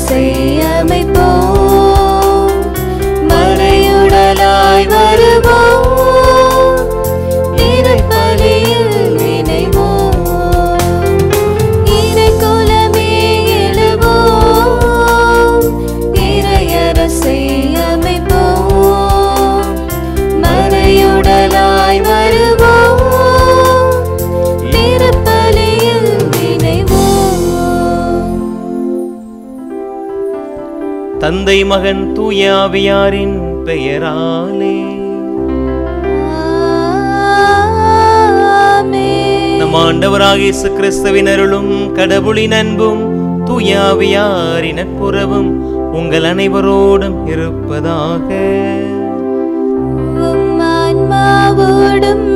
செய்யமைப்போம் மறையுடலாய் வருவோம் இறைப்பலியில் இணைவோம் இறைக்குலமே எழுவோம் இறையரசை அமைப்போம் மறையுடலாய் வருவோம் திருப்பலியில் இணைவோம் தந்தை மகன் தூய ஆவியாரின் பெயராலே ஆமென். நம் ஆண்டவராக இயேசு கிறிஸ்துவின் அருளும் கடவுளின் அன்பும் தூய ஆவியாரின் நட்புறவும் உங்கள் அனைவரோடும் இருப்பதாக உம் ஆன்மாவோடும்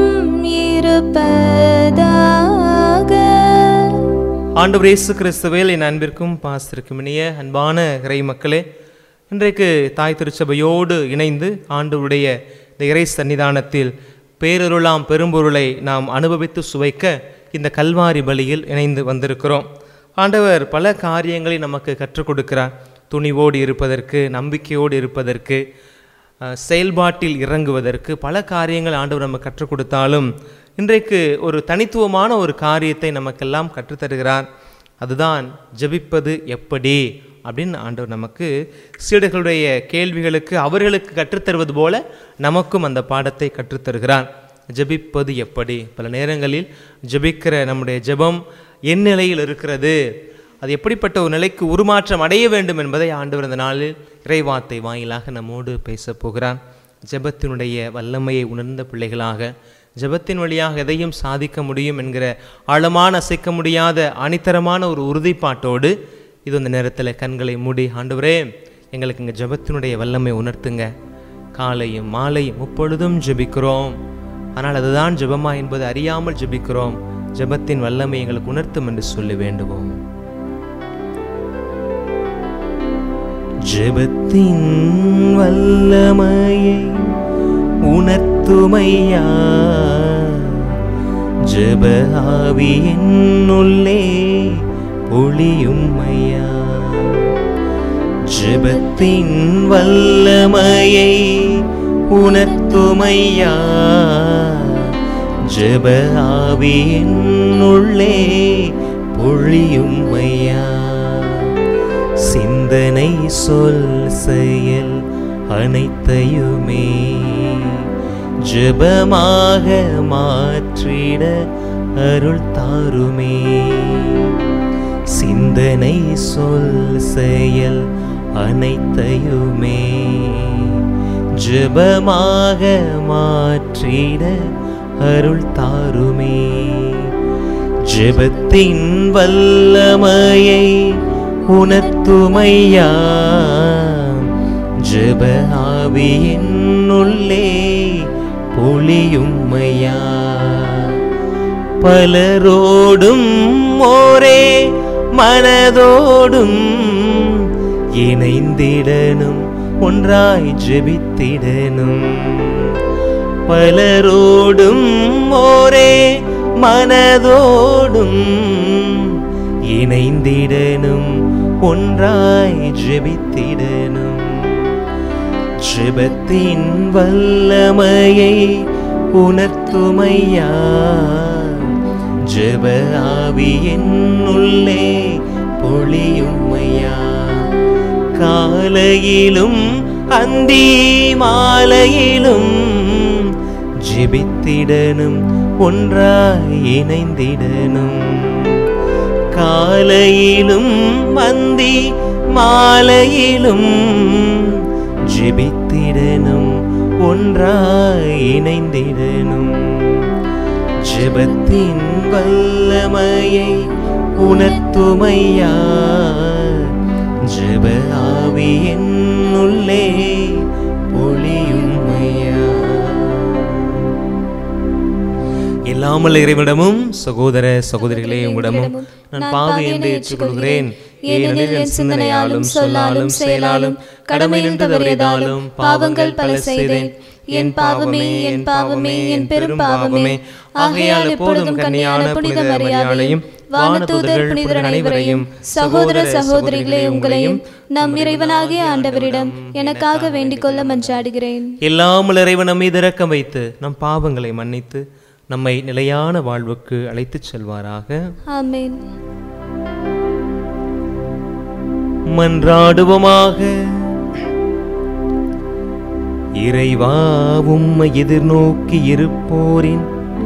இருப்பதாக ஆண்டவர் இயேசு கிறிஸ்துவில் என் அன்பிற்கும் பாசத்திற்கும் இனிய அன்பான இறை மக்களே இன்றைக்கு தாய் திருச்சபையோடு இணைந்து ஆண்டவருடைய இந்த இறை சன்னிதானத்தில் பேரருளாம் பெரும்பொருளை நாம் அனுபவித்து சுவைக்க இந்த கல்வாரி பலியில் இணைந்து வந்திருக்கிறோம் ஆண்டவர் பல காரியங்களை நமக்கு கற்றுக் கொடுக்கிறார் துணிவோடு இருப்பதற்கு நம்பிக்கையோடு இருப்பதற்கு அஹ், செயல்பாட்டில் இறங்குவதற்கு பல காரியங்கள் ஆண்டவர் நமக்கு கற்றுக் கொடுத்தாலும் இன்றைக்கு ஒரு தனித்துவமான ஒரு காரியத்தை நமக்கெல்லாம் கற்றுத்தருகிறார் அதுதான் ஜெபிப்பது எப்படி அப்படின்னு ஆண்டவர் நமக்கு சீடர்களுடைய கேள்விகளுக்கு அவர்களுக்கு கற்றுத்தருவது போல நமக்கும் அந்த பாடத்தை கற்றுத்தருகிறார் ஜெபிப்பது எப்படி பல நேரங்களில் ஜெபிக்கிற நம்முடைய ஜெபம் என் நிலையில் இருக்கிறது அது எப்படிப்பட்ட ஒரு நிலைக்கு உருமாற்றம் அடைய வேண்டும் என்பதை ஆண்டவர் இந்த நாளில் இறைவார்த்தை வாயிலாக நம்மோடு பேசப் போகிறார் ஜெபத்தினுடைய வல்லமையை உணர்ந்த பிள்ளைகளாக ஜெபத்தின் வழியாக எதையும் சாதிக்க முடியும் என்கிற ஆழமான அசைக்க முடியாத அணித்தரமான ஒரு உறுதிப்பாட்டோடு இது இந்த நேரத்தில் கண்களை மூடி ஆண்டவரே எங்களுக்கு இங்கே ஜெபத்தினுடைய வல்லமை உணர்த்துங்க காலையும் மாலையும் முப்பொழுதும் ஜெபிக்கிறோம் ஆனால் அதுதான் ஜெபமா என்பது அறியாமல் ஜெபிக்கிறோம் ஜெபத்தின் வல்லமை எங்களுக்கு உணர்த்தும் என்று சொல்லி வேண்டுவோம் ஜெபத்தின் வல்லமையை உணர்த்துமையா ஜெப ஆவி என்னுள்ளே பொழியுமையா ஜெபத்தின் வல்லமையை உணர்த்துமையா ஜெப ஆவி என்னுள்ளே பொழியுமையா சிந்தனை சொல் செயல் அனைத்தையுமே ஜெபமாக மாற்றிட அருள் தாருமே சிந்தனை சொல் செயல் அனைத்தையுமே ஜெபமாக மாற்றிட அருள் தாருமே ஜெபத்தின் வல்லமையை உணர்த்துமையா ஜெப ஆவியின் உள்ளே பொழியுமையா பலரோடும் ஓரே மனதோடும் இணைந்திடனும் ஒன்றாய் ஜெபித்திடனும் பலரோடும் ஓரே மனதோடும் இணைந்திடனும் ஒன்றாய் ஜெபித்திடனும் ஜெபத்தின் வல்லமையை உணர்த்துமையா ஜெப ஆவி என்னுள்ளே பொழியுமையா காலையிலும் அந்தி மாலையிலும் ஜெபித்திடனும் ஒன்றாய் இணைந்திடனும் காலையிலும் அந்தி மாலையிலும் ஜெபித்திடனும் ஒன்றாய் இணைந்திடனும் ஜெபத்தின் வல்லமையை உணர்த்துமையா ஜெப ஆவி என்னுள்ளே பொழியுமையா இல்லாமல் இறைவிடமும் சகோதர சகோதரிகளே உங்களிடமும் நான் பாவி என்று ஏற்றுக்கொள்கிறேன் ஏனெனில் என் சிந்தனையாலும் சொல்லாலும் செயலாலும் கடமை நின்று தவறியதாலும் பாவங்கள் பல செய்தேன் என் பாவமே என் பாவமே என் பெரும் பாவமே ஆகையால் எப்பொழுதும் கன்னியான புனித மரியாதையும் வானதூதர் புனிதர் அனைவரையும் சகோதர சகோதரிகளே உங்களையும் நம் இறைவனாகிய ஆண்டவரிடம் எனக்காக வேண்டிக் கொள்ள மன்றாடுகிறேன் எல்லாம் இறைவன் நம்மை இரக்கம் வைத்து நம் பாவங்களை மன்னித்து நம்மை நிலையான வாழ்வுக்கு அழைத்துச் செல்வாராக ஆமென் மன்றாடுவோமாக இறைவா உம்மை எதிர்நோக்கி இருப்போரின்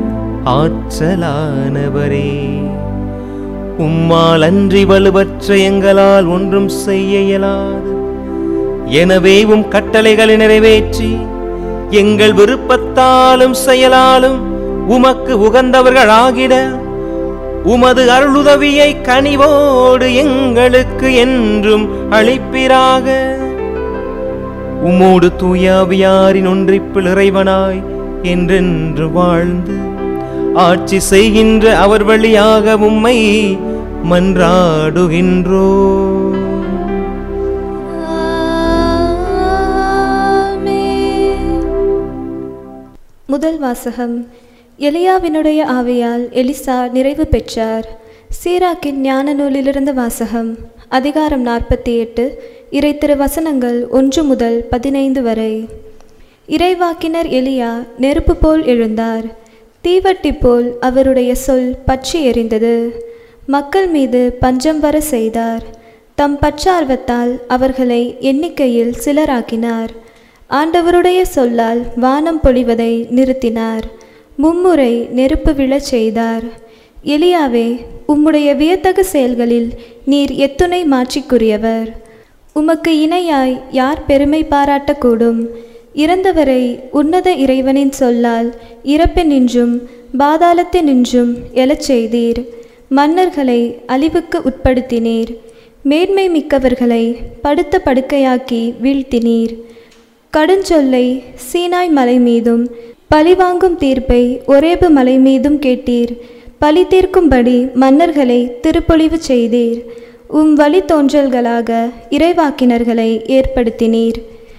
ஆற்றலானவரே உம்மால் அன்றி வலுவற்ற எங்களால் ஒன்றும் செய்ய இயலாது எனவே உம் கட்டளைகளை நிறைவேற்றி எங்கள் விருப்பத்தாலும் செயலாலும் உமக்கு உகந்தவர்களாகிட உமது அருளுதவியை கனிவோடு எங்களுக்கு என்றும் அளிப்பிராக உம்மோடு தூயாவியாரின் ஒன்றிப்பில் இறைவனாய் என்றென்று வாழ்ந்து ஆட்சி செய்கின்ற அவர் வழியாக உம்மை மன்றாடுகின்றோ ஆமென். முதல் வாசகம் எலியாவினுடைய ஆவியால் எலிசா நிறைவு பெற்றார் சீராக்கின் ஞான நூலிலிருந்து வாசகம் அதிகாரம் நாற்பத்தி எட்டு இறை திரு வசனங்கள் ஒன்று முதல் பதினைந்து வரை இறைவாக்கினர் எலியா நெருப்பு போல் எழுந்தார் தீவட்டி போல் அவருடைய சொல் பற்றி எரிந்தது மக்கள் மீது பஞ்சம் வர செய்தார் தம் பச்சார்வத்தால் அவர்களை எண்ணிக்கையில் சிலராக்கினார் ஆண்டவருடைய சொல்லால் வானம் பொழிவதை நிறுத்தினார் மும்முறை நெருப்பு விழச் செய்தார் எலியாவே உம்முடைய வியத்தகு செயல்களில் நீர் எத்துணை மாட்சிக்குரியவர் உமக்கு இணையாய் யார் பெருமை பாராட்டக்கூடும் இறந்தவரை உன்னத இறைவனின் சொல்லால் இறப்பினின்றும் பாதாளத்தினின்றும் எழச் செய்தீர் மன்னர்களை அழிவுக்கு உட்படுத்தினீர் மேன்மை மிக்கவர்களை படுத்த படுக்கையாக்கி வீழ்த்தினீர் கடுஞ்சொல்லை சீனாய் மலை மீதும் பழிவாங்கும் தீர்ப்பை ஒரேபு மலை மீதும் கேட்டீர் பழி தீர்க்கும்படி மன்னர்களை திருப்பொழிவு செய்தீர் உம் வழித்தோன்றல்களாக இறைவாக்கினர்களை ஏற்படுத்தினீர்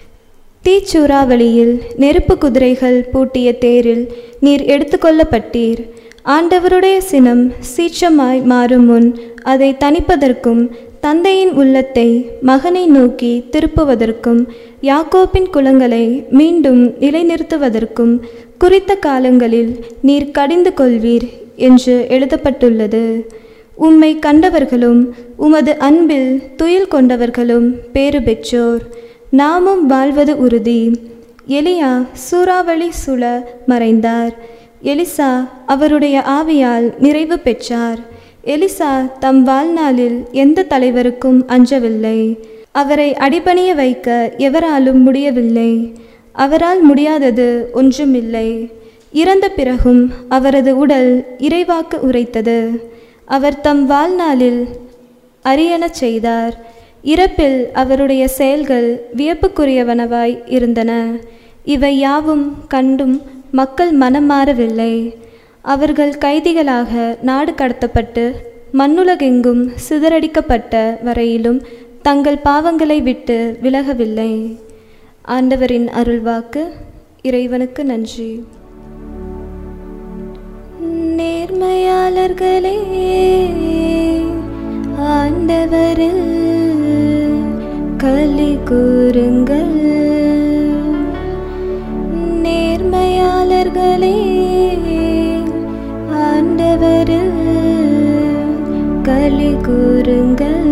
தீச்சூறாவளியில் நெருப்பு குதிரைகள் பூட்டிய தேரில் நீர் எடுத்துக்கொள்ளப்பட்டீர் ஆண்டவருடைய சினம் சீற்றமாய் மாறும் முன் அதை தணிப்பதற்கும் தந்தையின் உள்ளத்தை மகனை நோக்கி திருப்புவதற்கும் யாக்கோப்பின் குலங்களை மீண்டும் நிலைநிறுத்துவதற்கும் குறித்த காலங்களில் நீர் கடிந்து கொள்வீர் என்று எழுதப்பட்டுள்ளது உம்மை கண்டவர்களும் உமது அன்பில் துயில் கொண்டவர்களும் பேறு பெற்றோர் நாமும் வாழ்வது உறுதி எலியா சூறாவளி சுழ மறைந்தார் எலிசா அவருடைய ஆவியால் நிறைவு பெற்றார் எலிசா தம் வாழ்நாளில் எந்த தலைவருக்கும் அஞ்சவில்லை அவரை அடிபணிய வைக்க எவராலும் முடியவில்லை அவரால் முடியாதது ஒன்றுமில்லை இறந்த பிறகும் அவரது உடல் இறைவாக்கு உரைத்தது அவர் தம் வாழ்நாளில் அரியணச் செய்தார் இறப்பில் அவருடைய செயல்கள் வியப்புக்குரியவனவாய் இருந்தன இவை யாவும் கண்டும் மக்கள் மனம் மாறவில்லை அவர்கள் கைதிகளாக நாடு கடத்தப்பட்டு மண்ணுலகெங்கும் சிதறடிக்கப்பட்ட வரையிலும் தங்கள் பாவங்களை விட்டு விலகவில்லை ஆண்டவரின் அருள்வாக்கு இறைவனுக்கு நன்றி நேர்மையாளர்களே ஆண்டவரில் களி கூறுங்கள் நேர்மையாளர்களே ஆண்டவரில் களி கூறுங்கள்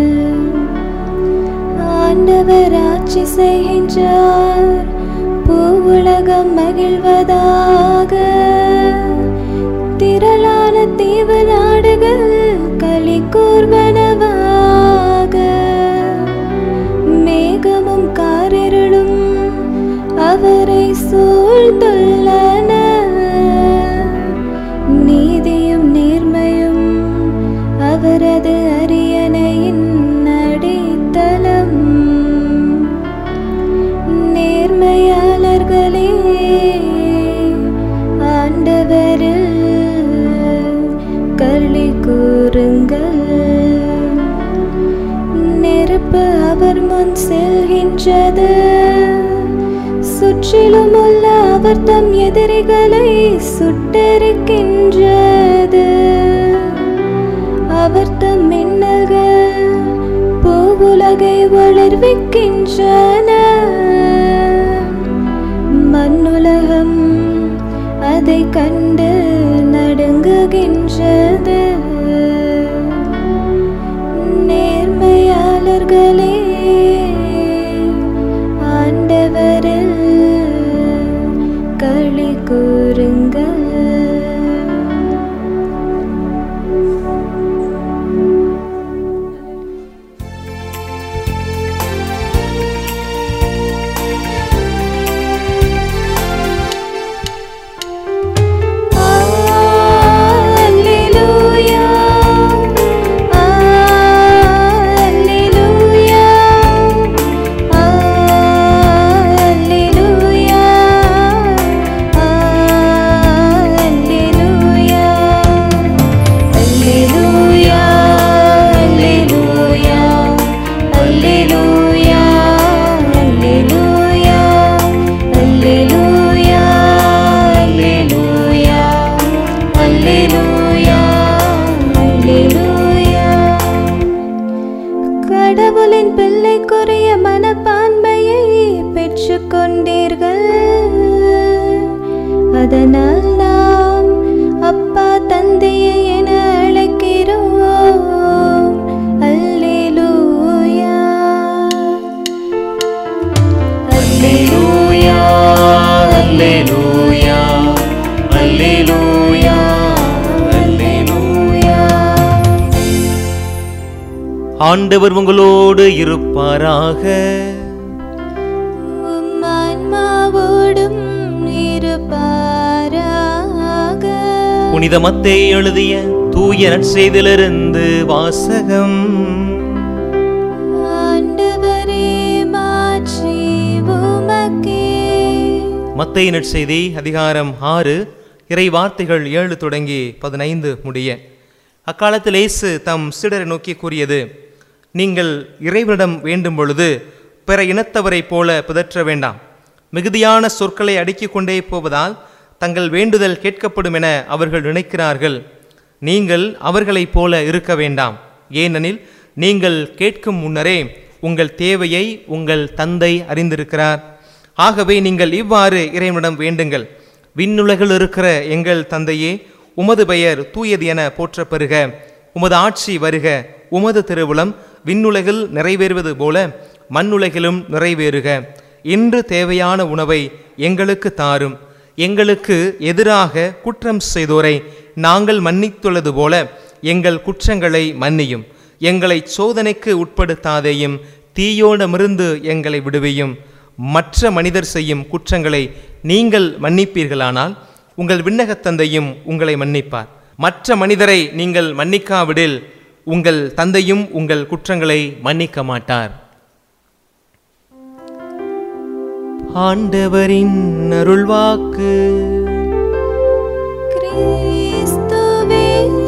ஆண்டவர் ஆட்சி செய்கின்றார் பூவுலகம் மகிழ்வதாக திரளான தீவு நாடுகள் களி கூர்வனவாக மேகமும் காரிருளும் அவரை சூழ்ந்துள்ளன நீதியும் நேர்மையும் அவரது அரியணையின் அடித்தளம் நேர்மையாளர்களே ஆண்டவரில் களி கூறுங்கள் நெருப்பு அவர் முன் செல்கின்றது சுற்றிலும் உள்ள அவர் தம் எதிரிகளை சுட்டெரிக்கின்றது அவர் தம் மின்னல்கள் பூவுலகை வளர்விக்கின்றன மண்ணுலகம் அதை கண்டு நடுங்குகின்றது நேர்மையாளர்களே ஆண்டவரில் களி கூறுங்கள் Alleluia Alleluia Alleluia Alleluia Alleluia Alleluia Alleluia Alleluia Alleluia Alleluia Alleluia கடவுளின் பிள்ளைக்குரிய மனப்பான்மையை பெற்றுக்கொண்டீர்கள் அதனால் நாம் அப்பா தந்தையை என அழைக்கிறோம் அல்லேலூயா அல்லேலூயா அல்லேலூயா அல்லேலூயா அல்லேலூயா ஆண்டவர் உங்களோடு இருப்பாராக உம் ஆன்மாவோடும் இருப்பாராக புனித மத்தேயு எழுதிய தூய நற்செய்திலிருந்து வாசகம் ஆண்டவரே மாற்றி உமக்கே மத்தேயு நற்செய்தி அதிகாரம் ஆறு இறை வார்த்தைகள் ஏழு தொடங்கி பதினைந்து முடிய அக்காலத்தில் இயேசு தம் சீடரை நோக்கி கூறியது நீங்கள் இறைவனிடம் வேண்டும் பொழுது பிற இனத்தவரைப் போல பிதற்ற வேண்டாம் மிகுதியான சொற்களை அடுக்கிக் கொண்டே போவதால் தங்கள் வேண்டுதல் கேட்கப்படும் என அவர்கள் நினைக்கிறார்கள் நீங்கள் அவர்களைப் போல இருக்க வேண்டாம் ஏனெனில் நீங்கள் கேட்கும் முன்னரே உங்கள் தேவையை உங்கள் தந்தை அறிந்திருக்கிறார் ஆகவே நீங்கள் இவ்வாறு இறைவனிடம் வேண்டுங்கள் விண்ணுலகில் இருக்கிற எங்கள் தந்தையே உமது பெயர் தூயது என போற்றப் பெறுக உமது ஆட்சி வருக உமது திருவுளம் விண்ணுலகில் நிறைவேறுவது போல மண்ணுலகிலும் நிறைவேறுக இன்று தேவையான உணவை எங்களுக்கு தாரும் எங்களுக்கு எதிராக குற்றம் செய்தோரை நாங்கள் மன்னித்துள்ளது போல எங்கள் குற்றங்களை மன்னியும் எங்களை சோதனைக்கு உட்படுத்தாதேயும் தீயோடமிருந்து எங்களை விடுவியும் மற்ற மனிதர் செய்யும் குற்றங்களை நீங்கள் மன்னிப்பீர்களானால் உங்கள் விண்ணகத் தந்தையும் உங்களை மன்னிப்பார் மற்ற மனிதரை நீங்கள் மன்னிக்காவிடில் உங்கள் தந்தையும் உங்கள் குற்றங்களை மன்னிக்க மாட்டார் ஆண்டவரின் அருள்வாக்கு கிறிஸ்துவே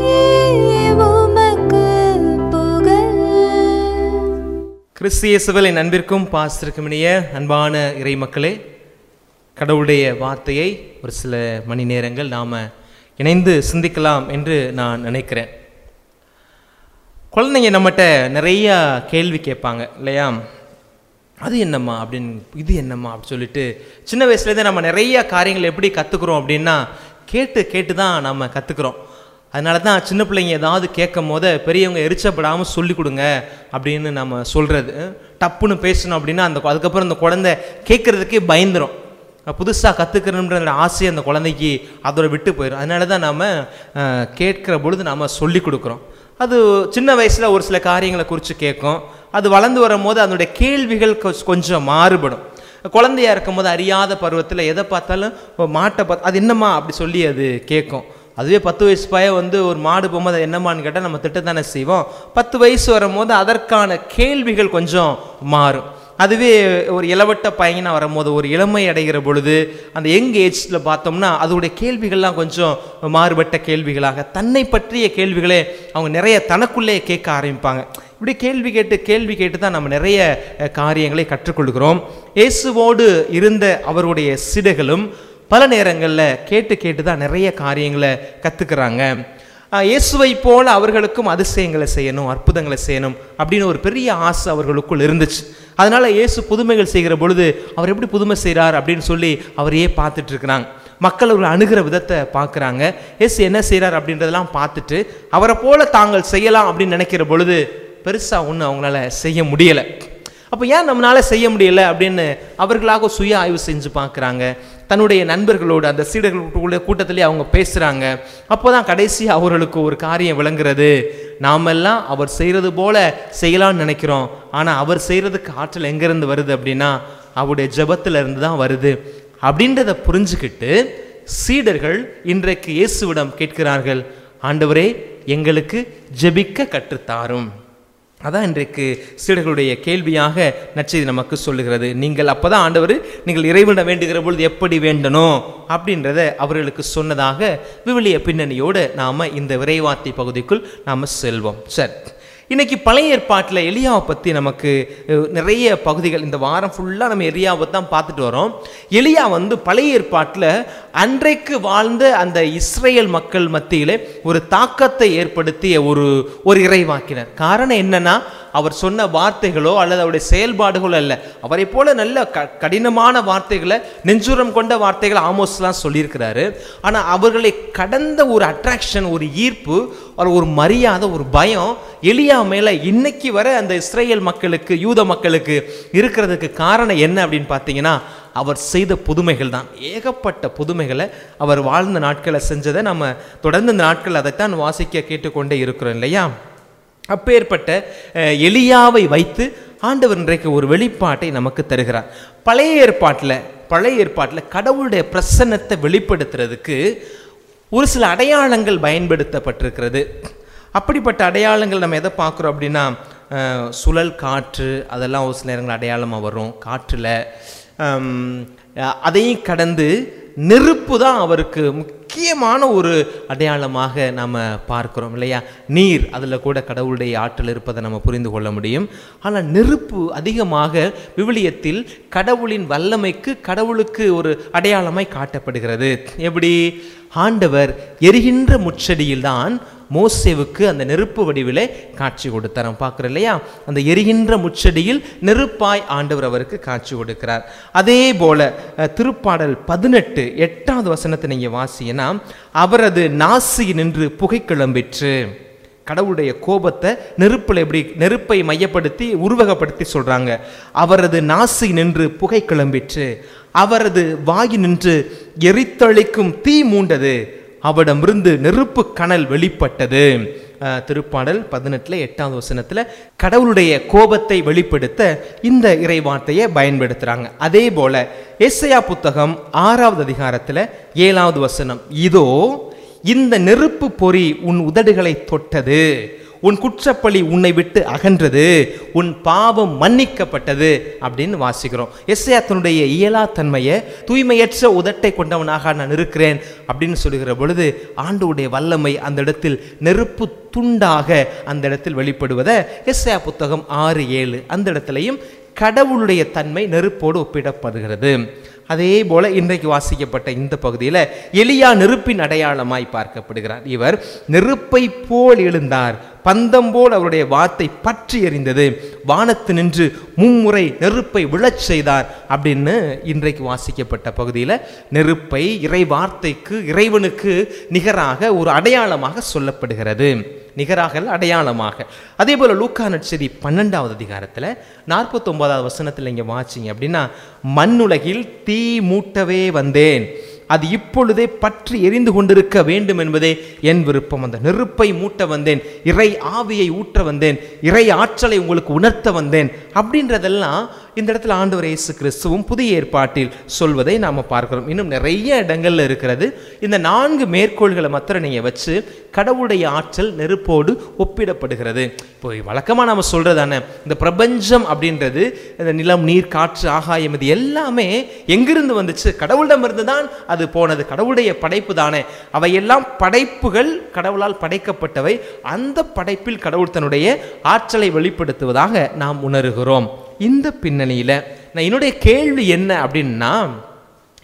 உமக்கு புகழ் கிறிஸ்தியசுவல் என் அன்பிற்கும் பாஸ்திருக்கும் இனிய அன்பான இறை மக்களே கடவுளுடைய வார்த்தையை ஒரு சில மணி நேரங்கள் நாம் இணைந்து சிந்திக்கலாம் என்று நான் நினைக்கிறேன் குழந்தைங்க நம்மகிட்ட நிறைய கேள்வி கேட்பாங்க இல்லையா அது என்னம்மா அப்படின்னு இது என்னம்மா அப்படின்னு சொல்லிட்டு சின்ன வயசுலேருந்தே நம்ம நிறைய காரியங்கள் எப்படி கற்றுக்குறோம் அப்படின்னா கேட்டு கேட்டு தான் நம்ம கற்றுக்குறோம் அதனால தான் சின்ன பிள்ளைங்க ஏதாவது கேட்கும் போது பெரியவங்க எரிச்சப்படாமல் சொல்லி கொடுங்க அப்படின்னு நம்ம சொல்கிறது டப்புன்னு பேசணும் அப்படின்னா அந்த அதுக்கப்புறம் அந்த குழந்தை கேட்குறதுக்கே பயந்துரும் புதுசாக கற்றுக்கிறன்ற ஆசை அந்த குழந்தைக்கு அதோட விட்டு போயிடும் அதனால தான் நாம் கேட்குற பொழுது நாம் சொல்லி கொடுக்குறோம் அது சின்ன வயசில் ஒரு சில காரியங்களை குறித்து கேட்கும் அது வளர்ந்து வரும்போது அதனுடைய கேள்விகள் கொ- கொஞ்சம் மாறுபடும் குழந்தையா இருக்கும்போது அறியாத பருவத்தில் எதை பார்த்தாலும் ஒரு மாட்டை பார்த்து அது என்னம்மா அப்படி சொல்லி அது கேட்கும் அதுவே பத்து வயசு பையன் வந்து ஒரு மாடு போகும்போது அது என்னம்மான்னு கேட்டால் நம்ம திட்டத்தானே செய்வோம் பத்து வயசு வரும்போது அதற்கான கேள்விகள் கொஞ்சம் மாறும் அதுவே ஒரு இளவட்ட பையனாக வரும்போது ஒரு இளமை அடைகிற பொழுது அந்த யங் ஏஜ்ல பார்த்தோம்னா அதோடைய கேள்விகள்லாம் கொஞ்சம் மாறுபட்ட கேள்விகளாக தன்னை பற்றிய கேள்விகளே அவங்க நிறைய தனக்குள்ளே கேட்க ஆரம்பிப்பாங்க இப்படி கேள்வி கேட்டு கேள்வி கேட்டு தான் நம்ம நிறைய அஹ், காரியங்களை கற்றுக்கொள்கிறோம் இயேசுவோடு இருந்த அவருடைய சிடைகளும் பல நேரங்களில் கேட்டு கேட்டு தான் நிறைய காரியங்களை கற்றுக்கிறாங்க ஆஹ், இயேசுவை போல அவர்களுக்கும் அதிசயங்களை செய்யணும் அற்புதங்களை செய்யணும் அப்படின்னு ஒரு பெரிய ஆசை அவர்களுக்குள் இருந்துச்சு அதனால இயேசு புதுமைகள் செய்கிற பொழுது அவர் எப்படி புதுமை செய்கிறார் அப்படின்னு சொல்லி அவரையே பார்த்துட்டு இருக்கிறாங்க மக்கள் அவர்கள் அணுகிற விதத்தை பார்க்குறாங்க இயேசு என்ன செய்கிறார் அப்படின்றதெல்லாம் பார்த்துட்டு அவரை போல தாங்கள் செய்யலாம் அப்படின்னு நினைக்கிற பொழுது பெருசாக ஒன்றும் அவங்களால செய்ய முடியலை அப்போ ஏன் நம்மளால செய்ய முடியல அப்படின்னு அவர்களாக சுய ஆய்வு செஞ்சு பார்க்குறாங்க தன்னுடைய நண்பர்களோடு அந்த சீடர்களுடைய கூட்டத்திலே அவங்க பேசுகிறாங்க அப்போ தான் கடைசி அவர்களுக்கு ஒரு காரியம் விளங்குறது நாமெல்லாம் அவர் செய்கிறது போல செய்யலாம்னு நினைக்கிறோம் ஆனால் அவர் செய்கிறதுக்கு ஆற்றல் எங்கேருந்து வருது அப்படின்னா அவருடைய ஜெபத்துல இருந்து தான் வருது அப்படின்றத புரிஞ்சுக்கிட்டு சீடர்கள் இன்றைக்கு இயேசுவிடம் கேட்கிறார்கள் ஆண்டவரே எங்களுக்கு ஜெபிக்க கற்றுத்தாரும் அதான் இன்றைக்கு சீடர்களுடைய கேள்வியாக நற்செய்தி நமக்கு சொல்லுகிறது நீங்கள் அப்பதான் ஆண்டவர் நீங்கள் இறைவனிடம் வேண்டுகிற பொழுது எப்படி வேண்டணும் அப்படின்றத அவர்களுக்கு சொன்னதாக விவிலிய பின்னணியோடு நாம இந்த விரைவார்த்தை பகுதிக்குள் நாம செல்வோம் சரி இன்னைக்கு பழைய ஏற்பாட்டில் எலியாவை பற்றி நமக்கு அஹ், நிறைய பகுதிகள் இந்த வாரம் ஃபுல்லாக நம்ம எலியாவை தான் பார்த்துட்டு வரோம் எலியா வந்து பழைய ஏற்பாட்டில் அன்றைக்கு வாழ்ந்த அந்த இஸ்ரேல் மக்கள் மத்தியிலே ஒரு தாக்கத்தை ஏற்படுத்திய ஒரு ஒரு இறைவாக்கினர் காரணம் என்னன்னா அவர் சொன்ன வார்த்தைகளோ அல்லது அவருடைய செயல்பாடுகளோ அல்ல அவரை போல நல்ல க கடினமான வார்த்தைகளை நெஞ்சுரம் கொண்ட வார்த்தைகளை ஆமோஸ்லாம் சொல்லியிருக்கிறாரு ஆனால் அவர்களை கடந்த ஒரு அட்ராக்ஷன் ஒரு ஈர்ப்பு ஒரு ஒரு மரியாதை ஒரு பயம் எலியா மேலே இன்னைக்கு வரை அந்த இஸ்ரேல் மக்களுக்கு யூத மக்களுக்கு இருக்கிறதுக்கு காரணம் என்ன அப்படின்னு பார்த்தீங்கன்னா அவர் செய்த புதுமைகள் தான் ஏகப்பட்ட புதுமைகளை அவர் வாழ்ந்த நாட்களை செஞ்சதை நம்ம தொடர்ந்து இந்த நாட்கள் அதைத்தான் வாசிக்க கேட்டுக்கொண்டே இருக்கிறோம் இல்லையா அப்பேற்பட்ட அஹ், எலியாவை வைத்து ஆண்டவர் இன்றைக்கு ஒரு வெளிப்பாட்டை நமக்கு தருகிறார் பழைய ஏற்பாட்டில் பழைய ஏற்பாட்டில் கடவுளுடைய பிரசன்னத்தை வெளிப்படுத்துறதுக்கு ஒரு சில அடையாளங்கள் பயன்படுத்தப்பட்டிருக்கிறது அப்படிப்பட்ட அடையாளங்கள் நம்ம எதை பார்க்குறோம் அப்படின்னா அஹ், சுழல் காற்று அதெல்லாம் ஒரு சில நேரங்கள் அடையாளமாக வரும் காற்றில் அதையும் கடந்து நெருப்பு தான் அவருக்கு முக்கியமான ஒரு அடையாளமாக நாம் பார்க்கிறோம் இல்லையா நீர் அதில் கூட கடவுளுடைய ஆற்றல் இருப்பதை நம்ம புரிந்து கொள்ள முடியும் ஆனால் நெருப்பு அதிகமாக விவிலியத்தில் கடவுளின் வல்லமைக்கு கடவுளுக்கு ஒரு அடையாளமாய் காட்டப்படுகிறது எப்படி ஆண்டவர் எரிகின்ற முச்சடியில்தான் மோசேவுக்கு அந்த நெருப்பு வடிவிலே காட்சி கொடுத்தார் நம்ம பார்க்குறோம் இல்லையா அந்த எரிகின்ற முச்சடியில் நெருப்பாய் ஆண்டவர் அவருக்கு காட்சி கொடுக்கிறார் அதே போல அஹ், திருப்பாடல் பதினெட்டு எட்டாவது வசனத்தை நீங்கள் வாசியனா அவரது நாசி நின்று புகை கிளம்பிற்று கடவுளுடைய கோபத்தை நெருப்பில் எப்படி நெருப்பை மையப்படுத்தி உருவகப்படுத்தி சொல்றாங்க அவரது நாசி நின்று புகை கிளம்பிற்று அவரது வாயு நின்று எரித்தளிக்கும் தீ மூண்டது அவடமிருந்து நெருப்பு கனல் வெளிப்பட்டது அஹ், திருப்பாடல் பதினெட்டுல எட்டாவது வசனத்துல கடவுளுடைய கோபத்தை வெளிப்படுத்த இந்த இறைவார்த்தையை பயன்படுத்துறாங்க அதே போல எஸ்ஐயா புத்தகம் ஆறாவது அதிகாரத்துல ஏழாவது வசனம் இதோ இந்த நெருப்பு பொறி உன் உதடுகளை தொட்டது உன் குற்றப்பழி உன்னை விட்டு அகன்றது உன் பாவம் மன்னிக்கப்பட்டது அப்படின்னு வாசிக்கிறோம் எஸ்ஐயா தன்னுடைய இயலா தன்மையை தூய்மையற்ற உதட்டை கொண்டவனாக நான் இருக்கிறேன் அப்படின்னு சொல்லுகிற பொழுது ஆண்டவுடைய வல்லமை அந்த இடத்தில் நெருப்பு துண்டாக அந்த இடத்தில் வெளிப்படுவதை எஸ்ஐயா புத்தகம் ஆறு ஏழு அந்த இடத்துலையும் கடவுளுடைய தன்மை நெருப்போடு ஒப்பிடப்படுகிறது அதே போல இன்றைக்கு வாசிக்கப்பட்ட இந்த பகுதியில் எலியா நெருப்பின் அடையாளமாய் பார்க்கப்படுகிறார் இவர் நெருப்பை போல் எழுந்தார் பந்தம் போல் அவருடைய வார்த்தை பற்றி எறிந்தது வானத்து நின்று மும்முறை நெருப்பை விழச் செய்தார் அப்படின்னு இன்றைக்கு வாசிக்கப்பட்ட பகுதியில் நெருப்பை இறை வார்த்தைக்கு இறைவனுக்கு நிகராக ஒரு அடையாளமாக சொல்லப்படுகிறது நிகராக அல்ல, அடையாளமாக அதே போல லூக்கா நட்சதி பன்னெண்டாவது அதிகாரத்தில் நாற்பத்தொன்பதாவது வசனத்தில் இங்கே வாச்சிங்க அப்படின்னா மண்ணுலகில் தீ மூட்டவே வந்தேன் அது இப்பொழுதே பற்றி எரிந்து கொண்டிருக்க வேண்டும் என்பதே என் விருப்பம் அந்த நெருப்பை மூட்ட வந்தேன் இறை ஆவியை ஊற்ற வந்தேன் இறை ஆற்றலை உங்களுக்கு உணர்த்த வந்தேன் அப்படின்றதெல்லாம் இந்த இடத்துல ஆண்டவர் இயேசு கிறிஸ்துவும் புதிய ஏற்பாட்டில் சொல்வதை நாம் பார்க்கிறோம் இன்னும் நிறைய இடங்கள்ல இருக்கிறது இந்த நான்கு மேற்கோள்களை மாத்திரம் நீங்கள் வச்சு கடவுளுடைய ஆற்றல் நெருப்போடு ஒப்பிடப்படுகிறது இப்போ வழக்கமாக நாம் சொல்றதானே இந்த பிரபஞ்சம் அப்படின்றது இந்த நிலம் நீர் காற்று ஆகாயம் இது எல்லாமே எங்கிருந்து வந்துச்சு கடவுளிடமிருந்து தான் அது போனது கடவுளுடைய படைப்பு தானே அவையெல்லாம் படைப்புகள் கடவுளால் படைக்கப்பட்டவை அந்த படைப்பில் கடவுள் தன்னுடைய ஆற்றலை வெளிப்படுத்துவதாக நாம் உணர்கிறோம் இந்த பின்னணியில் நான் என்னுடைய கேள்வி என்ன அப்படின்னா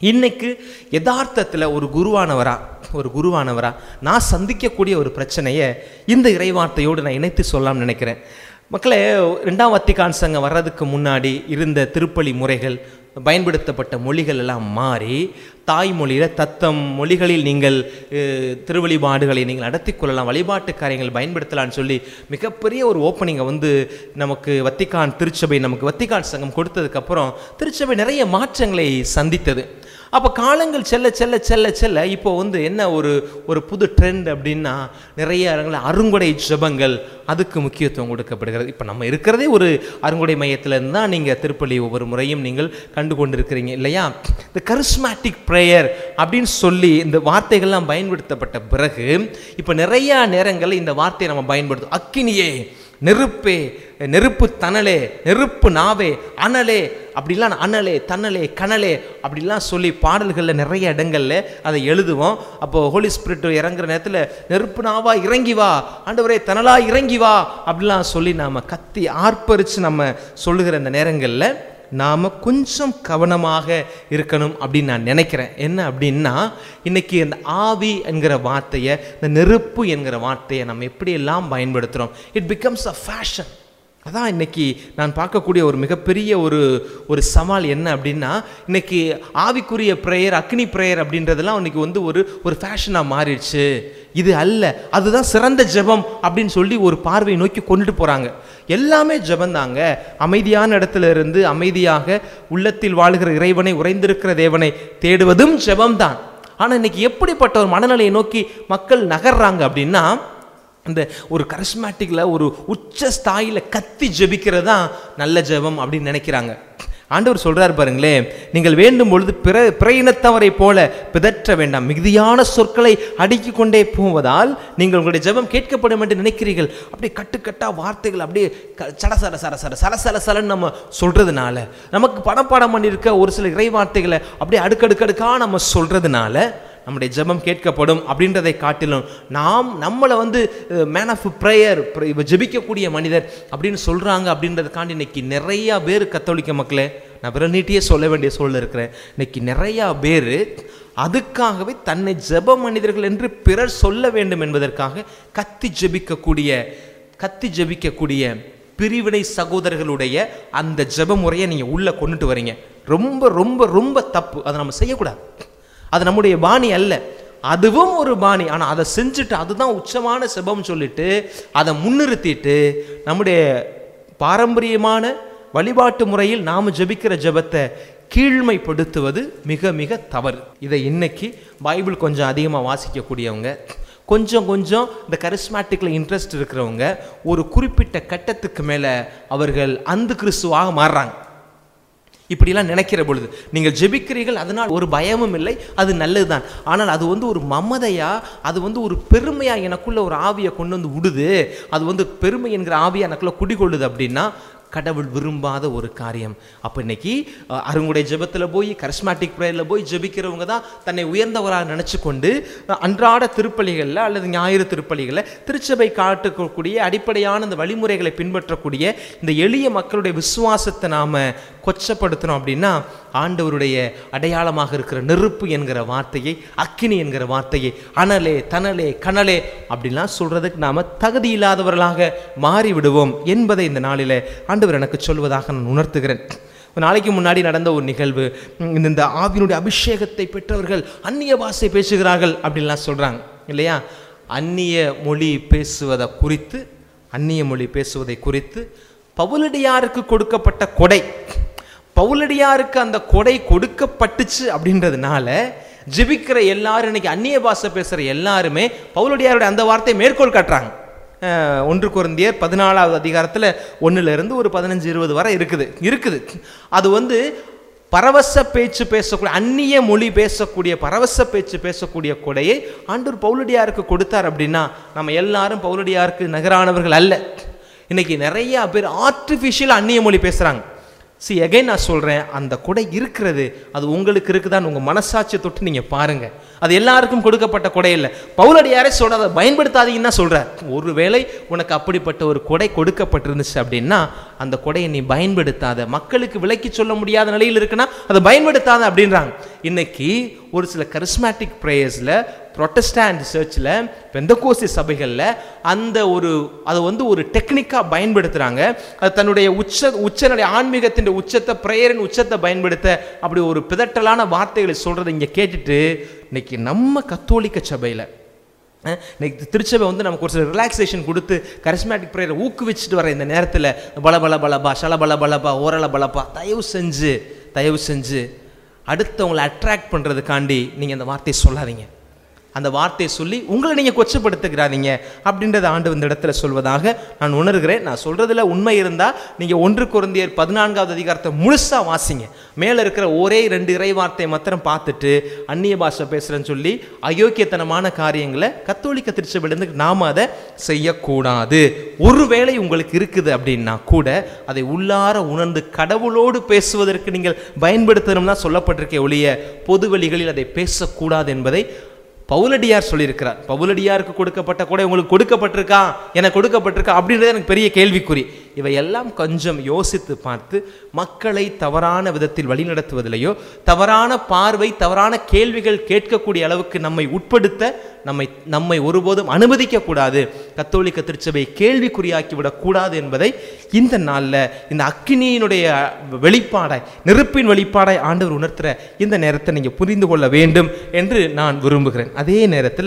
இன்னைக்கு யதார்த்தத்தில் ஒரு குருவானவரா ஒரு குருவானவரா நான் சந்திக்கக்கூடிய ஒரு பிரச்சனையை இந்த இறைவார்த்தையோடு நான் இணைத்து சொல்லலாம்னு நினைக்கிறேன் மக்களே ரெண்டாம் வத்திகான் சங்கம் வர்றதுக்கு முன்னாடி இருந்த திருப்பலி முறைகள் பயன்படுத்தப்பட்ட மொழிகள் எல்லாம் மாறி தாய்மொழியில் தத்தம் மொழிகளில் நீங்கள் அஹ், திருவழிபாடுகளை நீங்கள் நடத்தி கொள்ளலாம் வழிபாட்டு காரியங்கள் பயன்படுத்தலாம்னு சொல்லி மிகப்பெரிய ஒரு ஓப்பனிங்கை வந்து நமக்கு வத்திக்கான் திருச்சபை நமக்கு வத்திக்கான் சங்கம் கொடுத்ததுக்கப்புறம் திருச்சபை நிறைய மாற்றங்களை சந்தித்தது அப்போ காலங்கள் செல்ல செல்ல செல்ல செல்ல இப்போ வந்து என்ன ஒரு ஒரு புது ட்ரெண்ட் அப்படின்னா நிறைய இடங்களில் அருங்குடை ஜெபங்கள் அதுக்கு முக்கியத்துவம் கொடுக்கப்படுகிறது இப்போ நம்ம இருக்கிறதே ஒரு அருங்குடை மையத்தில் இருந்து தான் நீங்கள் திருப்பலி ஒவ்வொரு முறையும் நீங்கள் கண்டு கொண்டிருக்கிறீங்க இல்லையா இந்த கரிஸ்மேட்டிக் ப்ரேயர் அப்படின்னு சொல்லி இந்த வார்த்தைகள்லாம் பயன்படுத்தப்பட்ட பிறகு இப்போ நிறையா நேரங்களில் இந்த வார்த்தையை நம்ம பயன்படுத்தும் அக்கினியே நெருப்பே நெருப்பு தணலே நெருப்பு நாவே அனலே அப்படிலாம் அனலே தணலே கனலே அப்படிலாம் சொல்லி பாடல்களில் நிறைய இடங்கள்ல அதை எழுதுவோம் அப்போ ஹோலி ஸ்பிரிட் இறங்குற நேரத்தில் நெருப்பு நாவா இறங்கி வா ஆண்டவரே தணலா இறங்கி வா அப்படிலாம் சொல்லி நாம் கத்தி ஆர்ப்பரித்து நம்ம சொல்லுகிற இந்த நேரங்களில் நாம் கொஞ்சம் கவனமாக இருக்கணும் அப்படின்னு நான் நினைக்கிறேன் என்ன அப்படின்னா இன்னைக்கு இந்த ஆவி என்கிற வார்த்தையை இந்த நெருப்பு என்கிற வார்த்தையை நம்ம எப்படியெல்லாம் பயன்படுத்துகிறோம் இட் பிகம்ஸ் அ ஃபேஷன் அதான் இன்னைக்கு நான் பார்க்கக்கூடிய ஒரு மிகப்பெரிய ஒரு ஒரு சவால் என்ன அப்படின்னா இன்னைக்கு ஆவிக்குரிய ப்ரேயர் அக்னி ப்ரேயர் அப்படின்றதெல்லாம் இன்னைக்கு வந்து ஒரு ஒரு ஃபேஷனாக மாறிடுச்சு இது அல்ல அதுதான் சிறந்த ஜெபம் அப்படின்னு சொல்லி ஒரு பார்வை நோக்கி கொண்டுட்டு போகிறாங்க எல்லாமே ஜெபந்தாங்க அமைதியான இடத்துல இருந்து அமைதியாக உள்ளத்தில் வாழ்கிற இறைவனை உறைந்திருக்கிற தேவனை தேடுவதும் ஜெபம்தான் ஆனால் இன்னைக்கு எப்படிப்பட்ட ஒரு மனநிலையை நோக்கி மக்கள் நகர்றாங்க அப்படின்னா அந்த ஒரு கரிஸ்மேட்டிக்கில் ஒரு உச்ச ஸ்தாயில கத்தி ஜெபிக்கிறது தான் நல்ல ஜெபம் அப்படின்னு நினைக்கிறாங்க ஆண்டவர் சொல்றார் பாருங்களேன் நீங்கள் வேண்டும் பொழுது பிற பிற இனத்தவரை போல பிதற்ற வேண்டாம் மிகுதியான சொற்களை அடுக்கிக் கொண்டே போவதால் நீங்கள் உங்களுடைய ஜெபம் கேட்கப்படும் என்று நினைக்கிறீர்கள் அப்படியே கட்டுக்கட்டா வார்த்தைகள் அப்படியே க- சட சட சர சர சர சல சலன்னு நம்ம சொல்றதுனால நமக்கு பணப்பாடம் பண்ணியிருக்க ஒரு சில இறை வார்த்தைகளை அப்படியே அடுக்கடுக்கடுக்கா நம்ம சொல்றதுனால நம்முடைய ஜெபம் கேட்கப்படும் அப்படின்றதை காட்டிலும் நாம் நம்மளை வந்து மேன் ஆஃப் ப்ரேயர் ஜெபிக்கக்கூடிய மனிதர் அப்படின்னு சொல்கிறாங்க அப்படின்றதுக்காண்டி இன்னைக்கு நிறையா பேர் கத்தோலிக்க மக்களே நான் விரல் நீட்டியே சொல்ல வேண்டிய சூழல் இருக்கிறேன் இன்னைக்கு நிறையா பேர் அதுக்காகவே தன்னை ஜெப மனிதர்கள் என்று பிறர் சொல்ல வேண்டும் என்பதற்காக கத்தி ஜெபிக்கக்கூடிய கத்தி ஜெபிக்கக்கூடிய பிரிவினை சகோதரர்களுடைய அந்த ஜெப முறையை நீங்கள் உள்ளே கொண்டுட்டு வரீங்க ரொம்ப ரொம்ப ரொம்ப தப்பு அதை நம்ம செய்யக்கூடாது அது நம்முடைய பாணி அல்ல அதுவும் ஒரு பாணி ஆனால் அதை செஞ்சுட்டு அதுதான் உச்சமான செபம் சொல்லிட்டு அதை முன்னிறுத்திட்டு நம்முடைய பாரம்பரியமான வழிபாட்டு முறையில் நாம் ஜெபிக்கிற ஜெபத்தை கீழ்மைப்படுத்துவது மிக மிக தவறு இதை இன்னைக்கு பைபிள் கொஞ்சம் அதிகமாக வாசிக்கக்கூடியவங்க கொஞ்சம் கொஞ்சம் இந்த கரிஸ்மேட்டிக்கில் இன்ட்ரெஸ்ட் இருக்கிறவங்க ஒரு குறிப்பிட்ட கட்டத்துக்கு மேலே அவர்கள் அந்த கிறிஸ்துவாக மாறுறாங்க இப்படிலாம் நினைக்கிற பொழுது நீங்கள் ஜெபிக்கிறீர்கள் அதனால் ஒரு பயமும் இல்லை அது நல்லதுதான் ஆனால் அது வந்து ஒரு மமதையா அது வந்து ஒரு பெருமையா எனக்குள்ள ஒரு ஆவியை கொண்டு வந்து விடுது அது வந்து பெருமை என்கிற ஆவியை எனக்குள்ள குடிகொள்ளுது அப்படின்னா கடவுள் விரும்பாத ஒரு காரியம் அப்போ இன்னைக்கு அஹ், அருங்குடை ஜெபத்தில் போய் கரிஸ்மாட்டிக் ப்ரேயரில் போய் ஜெபிக்கிறவங்க தான் தன்னை உயர்ந்தவராக நினச்சி கொண்டு அஹ், அன்றாட திருப்பலிகளில் அல்லது ஞாயிறு திருப்பலிகளில் திருச்சபை காட்டக்கூடிய அடிப்படையான இந்த வழிமுறைகளை பின்பற்றக்கூடிய இந்த எளிய மக்களுடைய விசுவாசத்தை நாம் கொச்சப்படுத்தினோம் அப்படின்னா ஆண்டவருடைய அடையாளமாக இருக்கிற நெருப்பு என்கிற வார்த்தையை அக்கினி என்கிற வார்த்தையை அனலே தனலே கனலே அப்படிலாம் சொல்றதுக்கு நாம தகுதி இல்லாதவர்களாக மாறி விடுவோம் என்பதை இந்த நாளில் ஆண்டவர் எனக்கு சொல்வதாக நான் உணர்த்துகிறேன் ஒரு நாளைக்கு முன்னாடி நடந்த ஒரு நிகழ்வு உம், இந்த இந்த ஆவியினுடைய அபிஷேகத்தை பெற்றவர்கள் அந்நிய பாஷை பேசுகிறார்கள் அப்படின்லாம் சொல்றாங்க இல்லையா அந்நிய மொழி பேசுவதை குறித்து அந்நிய மொழி பேசுவதை குறித்து பவுலடியாருக்கு கொடுக்கப்பட்ட கொடை பவுலடியாருக்கு அந்த கொடை கொடுக்கப்பட்டுச்சு அப்படின்றதுனால ஜெபிக்கிற எல்லாரும் இன்னைக்கு அந்நிய பாஷை பேசுகிற எல்லாருமே பவுலடியாருடைய அந்த வார்த்தையை மேற்கோள் காட்டுறாங்க அஹ், ஒன்று குருந்தியர் பதினாலாவது அதிகாரத்தில் ஒன்றுலேருந்து ஒரு பதினஞ்சு இருபது வரை இருக்குது இருக்குது அது வந்து பரவச பேச்சு பேசக்கூடிய அந்நிய மொழி பேசக்கூடிய பரவச பேச்சு பேசக்கூடிய கொடையை ஆண்டூர் பவுலடியாருக்கு கொடுத்தார் அப்படின்னா நம்ம எல்லாரும் பவுலடியாருக்கு நகரானவர்கள் அல்ல இன்னைக்கு நிறைய பேர் ஆர்டிஃபிஷியல் அந்நிய மொழி பேசுகிறாங்க see again நான் சொல்கிறேன் அந்த கொடை இருக்கிறது அது உங்களுக்கு இருக்குதான்னு உங்கள் மனசாட்சியை தொட்டு நீங்கள் பாருங்கள் அது எல்லாருக்கும் கொடுக்கப்பட்ட கொடை இல்லை பவுலடியாரே சொல்ற அதை பயன்படுத்தாதீங்கன்னு தான் சொல்கிறார் ஒருவேளை உனக்கு அப்படிப்பட்ட ஒரு கொடை கொடுக்கப்பட்டிருந்துச்சு அப்படின்னா அந்த கொடையை நீ பயன்படுத்தாத மக்களுக்கு விலக்கி சொல்ல முடியாத நிலையில் இருக்குன்னா அதை பயன்படுத்தாத அப்படின்றாங்க இன்னைக்கு ஒரு சில கரிஸ்மேட்டிக் ப்ரேயர்ஸில் ப்ரொட்டஸ்டாண்ட் சர்ச்சில் பெந்தகோசி சபைகளில் அந்த ஒரு அதை வந்து ஒரு டெக்னிக்காக பயன்படுத்துகிறாங்க அது தன்னுடைய உச்ச உச்சனுடைய ஆன்மீகத்தின் உச்சத்தை ப்ரேயரின் உச்சத்தை பயன்படுத்த அப்படி ஒரு பிதட்டலான வார்த்தைகளை சொல்கிறத இங்கே கேட்டுட்டு இன்னைக்கு நம்ம கத்தோலிக்க சபையில் அஹ், இன்னைக்கு திருச்சபை வந்து நமக்கு ஒரு சில ரிலாக்ஸேஷன் கொடுத்து கரிஸ்மேட்டிக் ப்ரேயரை ஊக்குவிச்சுட்டு வர இந்த நேரத்தில் பல பல பலபா சல பல பலபா ஓரல பலபா தயவு செஞ்சு தயவு செஞ்சு அடுத்தவங்களை அட்ராக்ட் பண்ணுறதுக்காண்டி நீங்கள் அந்த வார்த்தையை சொல்லாதீங்க அந்த வார்த்தையை சொல்லி உங்களை நீங்கள் கொச்சப்படுத்துகிறாதீங்க அப்படின்றத ஆண்டு இந்த இடத்துல சொல்வதாக நான் உணர்கிறேன் நான் சொல்கிறதுல உண்மை இருந்தால் நீங்கள் ஒன்று குருந்தியர் பதினான்காவது அதிகாரத்தை முழுசாக வாசிங்க மேலே இருக்கிற ஒரே ரெண்டு இறை வார்த்தையை மாத்திரம் பார்த்துட்டு அந்நிய பாஷை பேசுகிறேன்னு சொல்லி அயோக்கியத்தனமான காரியங்களை கத்தோலிக்க திருச்சபையிலேருந்து நாம் அதை செய்யக்கூடாது ஒருவேளை உங்களுக்கு இருக்குது அப்படின்னா கூட அதை உள்ளார உணர்ந்து கடவுளோடு பேசுவதற்கு நீங்கள் பயன்படுத்தணும் தான் சொல்லப்பட்டிருக்கே ஒழிய பொது வழிகளில் அதை பேசக்கூடாது என்பதை பவுலடியார் சொல்லியிருக்கிறார் பவுலடியாருக்கு கொடுக்கப்பட்ட கூட உங்களுக்கு கொடுக்கப்பட்டிருக்கா எனக்கு கொடுக்கப்பட்டிருக்கா அப்படின்றது எனக்கு பெரிய கேள்விக்குறி இவையெல்லாம் கொஞ்சம் யோசித்து பார்த்து மக்களை தவறான விதத்தில் வழிநடத்துவதிலேயோ தவறான பார்வை தவறான கேள்விகள் கேட்கக்கூடிய அளவுக்கு நம்மை உட்படுத்த நம்மை நம்மை ஒருபோதும் அனுமதிக்க கூடாது கத்தோலிக்க திருச்சபையை கேள்விக்குறியாக்கி விடக்கூடாது என்பதை இந்த நாளில் இந்த அக்கினியினுடைய வெளிப்பாடாய் நெருப்பின் வெளிப்பாடாய் ஆண்டவர் உணர்த்துற இந்த நேரத்தை நீங்கள் புரிந்து கொள்ள வேண்டும் என்று நான் விரும்புகிறேன் அதே நேரத்தில்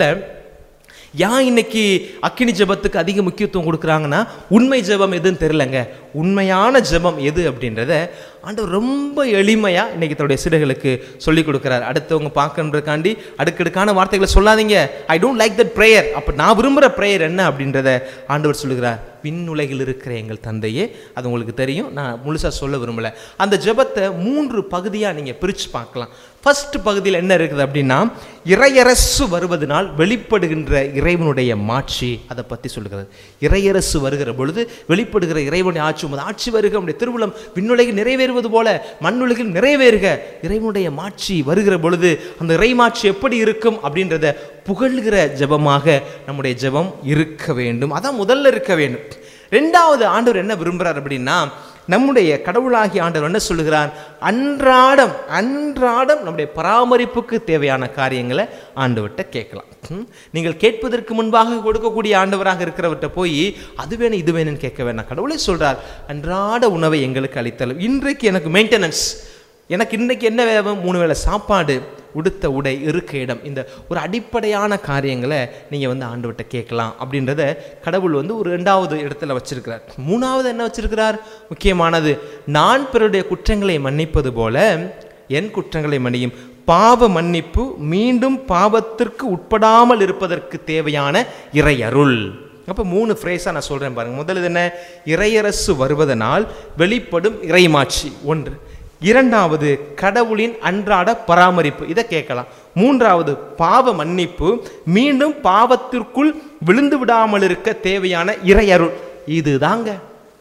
ஏன் இன்னைக்கு அக்கினி ஜெபத்துக்கு அதிக முக்கியத்துவம் கொடுக்குறாங்கன்னா உண்மை ஜெபம் எதுன்னு தெரிலங்க உண்மையான ஜெபம் எது அப்படின்றத ஆண்டவர் ரொம்ப எளிமையாக இன்னைக்கு தன்னுடைய சிறுகளுக்கு சொல்லி கொடுக்குறாரு அடுத்தவங்க பார்க்கன்றதுக்காண்டி அடுக்கடுக்கான வார்த்தைகளை சொல்லாதீங்க I don't like that prayer அப்போ நான் விரும்புகிற ப்ரேயர் என்ன அப்படின்றத ஆண்டவர் சொல்லுகிறார் விண்ணுலகில் இருக்கிற எங்கள் தந்தையே அது உங்களுக்கு தெரியும் நான் முழுசாக சொல்ல விரும்பலை அந்த ஜெபத்தை மூன்று பகுதியாக நீங்கள் பிரித்து பார்க்கலாம் ஃபர்ஸ்ட் பகுதியில் என்ன இருக்குது அப்படின்னா இறையரசு வருவதனால் வெளிப்படுகின்ற இறைவனுடைய மாட்சி அதை பற்றி சொல்லுகிறது இறையரசு வருகிற பொழுது வெளிப்படுகிற இறைவனுடைய ஆட்சி உமது ஆட்சி வருக நம்முடைய திருவுளம் விண்ணுலகில் நிறைவேறுவது போல மண்ணுலகில் நிறைவேறுக இறைவனுடைய மாட்சி வருகிற பொழுது அந்த இறைமாட்சி எப்படி இருக்கும் அப்படின்றத புகழ்கிற ஜெபமாக நம்முடைய ஜெபம் இருக்க வேண்டும் அதான் முதல்ல இருக்க வேண்டும் ரெண்டாவது ஆண்டவர் என்ன விரும்புகிறார் அப்படின்னா நம்முடைய கடவுளாகிய ஆண்டவர் என்ன சொல்லுகிறார் அன்றாடம் அன்றாடம் நம்முடைய பராமரிப்புக்கு தேவையான காரியங்களை ஆண்டவர்கிட்ட கேட்கலாம் ம்? நீங்கள் கேட்பதற்கு முன்பாக கொடுக்கக்கூடிய ஆண்டவராக இருக்கிறவர்கிட்ட போய் அது வேணும் இது வேணும்னு கேட்க வேணாம் கடவுளே சொல்றார் அன்றாட உணவை எங்களுக்கு அளித்தலும் இன்றைக்கு எனக்கு மெயின்டெனன்ஸ் எனக்கு இன்றைக்கு என்ன வேணும் மூணு வேளை சாப்பாடு உடுத்த உடை இருக்க இடம் இந்த ஒரு அடிப்படையான காரியங்களை நீங்கள் வந்து ஆண்டவர்கிட்ட கேட்கலாம் அப்படின்றத கடவுள் வந்து ஒரு ரெண்டாவது இடத்துல வச்சிருக்கிறார் மூணாவது என்ன வச்சிருக்கிறார் முக்கியமானது நான் பிறருடைய குற்றங்களை மன்னிப்பது போல என் குற்றங்களை மன்னியும் பாவ மன்னிப்பு மீண்டும் பாவத்திற்கு உட்படாமல் இருப்பதற்கு தேவையான இறையருள் அப்போ மூணு ஃப்ரேஸாக நான் சொல்கிறேன் பாருங்க முதல்ல என்ன இறையரசு வருவதனால் வெளிப்படும் இறைமாட்சி ஒன்று இரண்டாவது கடவுளின் அன்றாட பராமரிப்பு இதை கேட்கலாம் மூன்றாவது பாவ மன்னிப்பு மீண்டும் பாவத்திற்குள் விழுந்து விடாமல் இருக்க தேவையான இறையருள் இதுதாங்க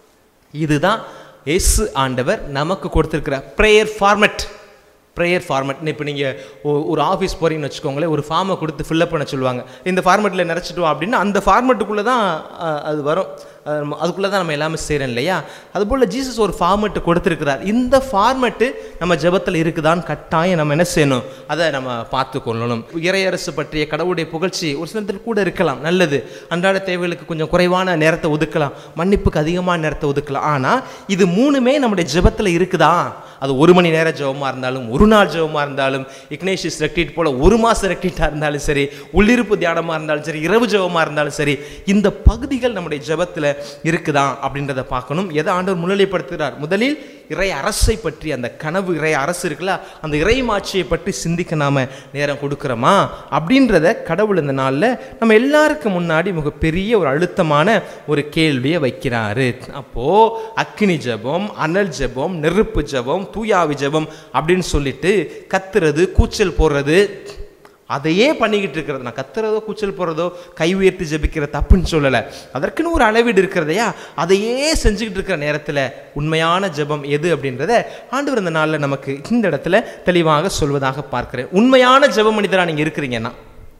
இதுதான் இயேசு ஆண்டவர் நமக்கு கொடுத்திருக்கிற ப்ரேயர் ஃபார்மட் ப்ரேயர் ஃபார்மட் இப்போ நீங்கள் ஒரு ஆஃபீஸ் போகிறீங்கன்னு வச்சுக்கோங்களேன் ஒரு ஃபார்மை கொடுத்து ஃபில்அப் பண்ண சொல்லுவாங்க இந்த ஃபார்மெட்டில் நிறச்சிட்டு வா அப்படின்னா அந்த ஃபார்மெட்டுக்குள்ளே தான் அஹ், அது வரும் அதுக்குள்ளே தான் நம்ம எல்லாமே செய்கிறோம் இல்லையா அதுபோல் ஜீசஸ் ஒரு ஃபார்மெட்டு கொடுத்துருக்கிறார் இந்த ஃபார்மெட்டு நம்ம ஜெபத்தில் இருக்குதான்னு கட்டாயம் நம்ம என்ன செய்யணும் அதை நம்ம பார்த்து கொள்ளணும் இறையரசு பற்றிய கடவுளுடைய புகழ்ச்சி ஒரு சில நேரத்தில் கூட இருக்கலாம் நல்லது அன்றாட தேவைகளுக்கு கொஞ்சம் குறைவான நேரத்தை ஒதுக்கலாம் மன்னிப்புக்கு அதிகமான நேரத்தை ஒதுக்கலாம் ஆனால் இது மூணுமே நம்முடைய ஜெபத்தில் இருக்குதா அது ஒரு மணி நேர ஜெபமாக இருந்தாலும் ஒரு நாள் ஜெபமாக இருந்தாலும் இக்னேஷியஸ் ரெக்டீட் போல ஒரு மாதம் ரெக்டீட்டாக இருந்தாலும் சரி உள்ளிருப்பு தியானமாக இருந்தாலும் சரி இரவு ஜெபமாக இருந்தாலும் சரி இந்த பகுதிகள் நம்முடைய ஜெபத்தில் இருக்குதா அப்படின்றத பார்க்கணும் எதை ஆண்டவர் முன்னிலைப்படுத்துகிறார் முதலில் இறை அரசை பற்றி அந்த கனவு இறை அரசு இருக்குல்ல அந்த இறை மாட்சியை பற்றி சிந்திக்க நாம நேரம் கொடுக்குறோமா அப்படின்றத கடவுள் இந்த நாளில் நம்ம எல்லாருக்கும் முன்னாடி மிகப்பெரிய ஒரு அழுத்தமான ஒரு கேள்வியை வைக்கிறாரு அப்போ அக்கினி ஜெபம் அனல் ஜெபம் நெருப்பு ஜெபம் தூயாவி ஜெபம் அப்படின்னு சொல்லிட்டு கத்துறது கூச்சல் போடுறது அதையே பண்ணிக்கிட்டு இருக்கிறது நான் கத்துறதோ கூச்சல் போடுறதோ கை உயர்த்தி ஜெபிக்கிற தப்புன்னு சொல்லலை அதற்குன்னு ஒரு அளவீடு இருக்கிறதையா அதையே செஞ்சுக்கிட்டு இருக்கிற நேரத்தில் உண்மையான ஜெபம் எது அப்படின்றத ஆண்டவர் இந்த நாளில் நமக்கு இந்த இடத்துல தெளிவாக சொல்வதாக பார்க்கிறேன் உண்மையான ஜெப மனிதராக நீங்கள் இருக்கிறீங்கன்னா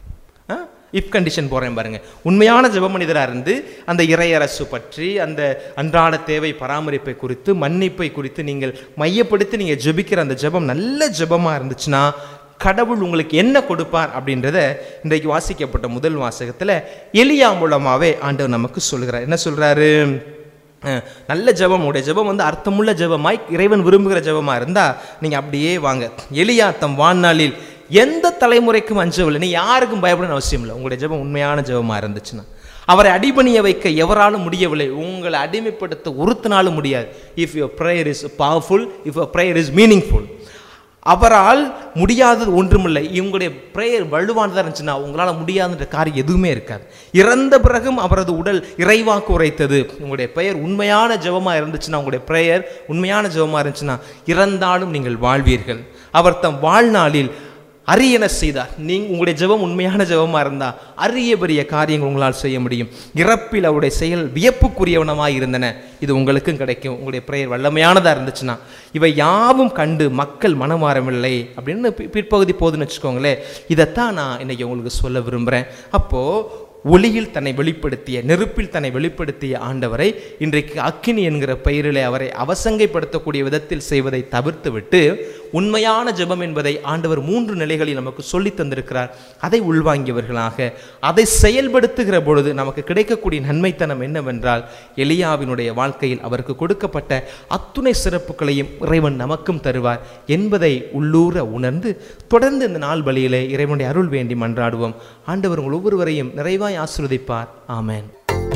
இப் கண்டிஷன் போகிறேன் பாருங்க உண்மையான ஜெப மனிதராக இருந்து அந்த இறையரசு பற்றி அந்த அன்றாட தேவை பராமரிப்பை குறித்து மன்னிப்பை குறித்து நீங்கள் மையப்படுத்தி நீங்கள் ஜெபிக்கிற அந்த ஜெபம் நல்ல ஜெபமாக இருந்துச்சுன்னா கடவுள் உங்களுக்கு என்ன கொடுப்பார் அப்படின்றத இன்றைக்கு வாசிக்கப்பட்ட முதல் வாசகத்தில் எலியா மூலமாகவே ஆண்டவர் நமக்கு சொல்கிறார் என்ன சொல்கிறாரு அஹ், நல்ல ஜெபம் உடைய ஜெபம் வந்து அர்த்தமுள்ள ஜெபமாய் இறைவன் விரும்புகிற ஜெபமாக இருந்தால் நீங்கள் அப்படியே வாங்க எலியா தம் வாழ்நாளில் எந்த தலைமுறைக்கும் அஞ்சவில்லை நீ யாருக்கும் பயப்படணும் அவசியம் இல்லை உங்களுடைய ஜெபம் உண்மையான ஜெபமாக இருந்துச்சுன்னா அவரை அடிபணிய வைக்க எவராலும் முடியவில்லை உங்களை அடிமைப்படுத்த ஒருத்தனாலும் முடியாது if your prayer is powerful if your prayer is meaningful அவரால் முடியாதது ஒன்றுமில்லை இவங்களுடைய ப்ரேயர் வலுவானதாக இருந்துச்சுன்னா உங்களால் முடியாதுன்ற காரியம் எதுவுமே இருக்காது இறந்த பிறகும் அவரது உடல் இறைவாக்கு உரைத்தது உங்களுடைய பெயர் உண்மையான ஜெபமாக இருந்துச்சுன்னா உங்களுடைய ப்ரேயர் உண்மையான ஜெபமாக இருந்துச்சுன்னா இறந்தாலும் நீங்கள் வாழ்வீர்கள் அவர் தம் வாழ்நாளில் அரியன செய்தார் நீங்க உங்களுடைய ஜெபம் உண்மையான ஜெபமாக இருந்தால் அரிய பெரிய காரியங்கள் உங்களால் செய்ய முடியும் இறப்பில் அவருடைய செயல் வியப்புக்குரியவனமாக இருந்தன இது உங்களுக்கும் கிடைக்கும் உங்களுடைய பிரேயர் வல்லமையானதாக இருந்துச்சுன்னா இவை யாவும் கண்டு மக்கள் மனமாறவில்லை அப்படின்னு பி- பிற்பகுதி போதுன்னு வச்சுக்கோங்களேன் இதைத்தான் நான் இன்னைக்கு உங்களுக்கு சொல்ல விரும்புகிறேன் அப்போது ஒளியில் தன்னை வெளிப்படுத்திய நெருப்பில் தன்னை வெளிப்படுத்திய ஆண்டவரை இன்றைக்கு அக்கினி என்கிற பெயரிலே அவரை அவசங்கைப்படுத்தக்கூடிய விதத்தில் செய்வதை தவிர்த்துவிட்டு உண்மையான ஜெபம் என்பதை ஆண்டவர் மூன்று நிலைகளில் நமக்கு சொல்லி தந்திருக்கிறார் அதை உள்வாங்கியவர்களாக அதை செயல்படுத்துகிற பொழுது நமக்கு கிடைக்கக்கூடிய நன்மைத்தனம் என்னவென்றால் எலியாவினுடைய வாழ்க்கையில் அவருக்கு கொடுக்கப்பட்ட அத்துணை சிறப்புகளையும் இறைவன் நமக்கும் தருவார் என்பதை உள்ளூர உணர்ந்து தொடர்ந்து இந்த நாள் பலியிலே இறைவனுடைய அருள் வேண்டி மன்றாடுவோம் ஆண்டவர் உங்கள் ஒவ்வொருவரையும் நிறைவாய் ஆசீர்வதிப்பார் ஆமென்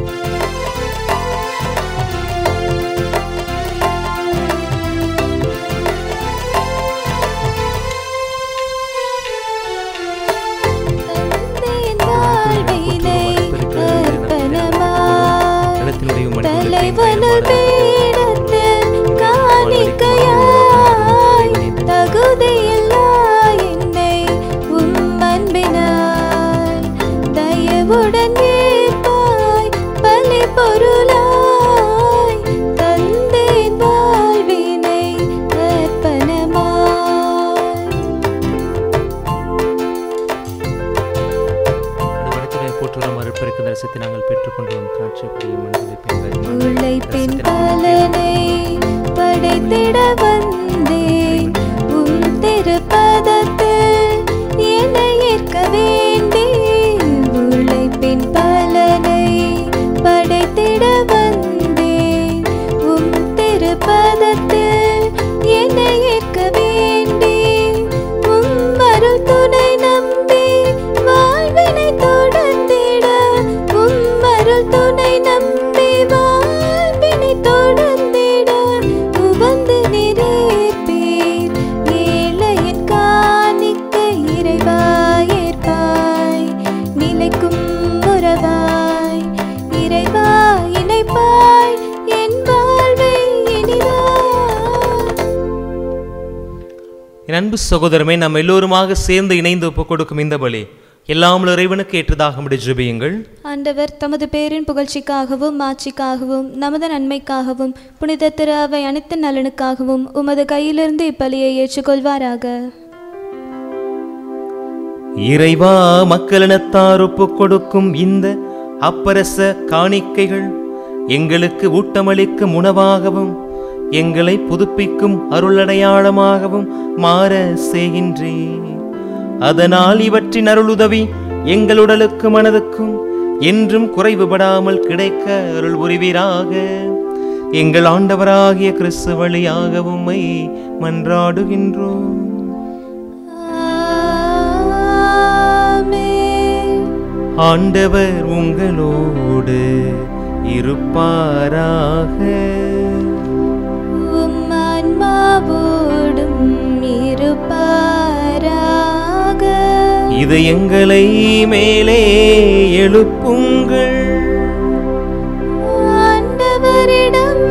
தந்தேன் வாழ்வினை அர்ப்பணமாய் நிலத்தினுடைய மனிதர்களுக்கு தலைவனுள் பீடத்தில் காணிக்கையாய் தகுதியில்லா என்னை உம் அன்பினால் தயவுடன் ஏற்பாய் பலி பொருளாய் தந்தேன் வாழ்வினை அர்ப்பணமாய் வடத்துறை போற்றுகிறோம் அருட்பெருக்கு தரிசனத்தை நாங்கள் பெற்றுக்கொண்டோம் திராட்சை கொடிய மனிதர்களை பெண்கள் உழைப்பின் பலனை படைத்திட வந்தேன் உம் திருப்பதத்தில் என்னை ஏற்க வேண்டி உழைப்பின் பலனை படைத்திட வந்தேன் உம் திருப்பதத்தில் என்னை ஏற்க வேண்டி உம் அருள் துணை நம்பி வாழ்வினை தொடர்ந்திட உம் அருள் துணை நம்பி வாழ்வினை தொடர்ந்திட உவந்து நிறைப்பீர் ஏழையின் காணிக்கை இறைவாய் ஏற்பாய் நிலைக்கும் உறவாய் இறைவா இணைப்பாய் என் வாழ்வை இனிதாய் என் அன்பு சகோதரமே நாம் எல்லோருமாக சேர்ந்து இணைந்து ஒப்புக் கொடுக்கும் இந்த பலி எல்லாம் இறைவனுக்கு ஏற்றதாக முடிய ஜெபியுங்கள் ஆண்டவர் தமது பேரின் புகழ்ச்சிக்காகவும் மாட்சிக்காகவும் நமது நன்மைக்காகவும் புனித திரு அவை அனைத்து நலனுக்காகவும் உமது கையிலிருந்து இப்பலியை ஏற்றுக்கொள்வாராக இறைவா மக்களினத்தார் ஒப்புக் கொடுக்கும் இந்த அப்பரச காணிக்கைகள் எங்களுக்கு ஊட்டமளிக்கும் உணவாகவும் எங்களை புதுப்பிக்கும் அருளடையாளமாகவும் மாற செய்கின்றேன் அதனால் இவற்றின் அருளுதவி எங்கள் உடலுக்கு மனதுக்கும் என்றும் குறைவுபடாமல் கிடைக்க அருள் புரிவீராக எங்கள் ஆண்டவராகிய கிறிஸ்து வழியாக உம்மை மன்றாடுகின்றோம் ஆமென். ஆண்டவர் உங்களோடு இருப்பாராக உம் ஆன்மாவோடும் இருப்பாராக இது எங்களை மேலே எழுப்புங்கள் ஆண்டவரிடம்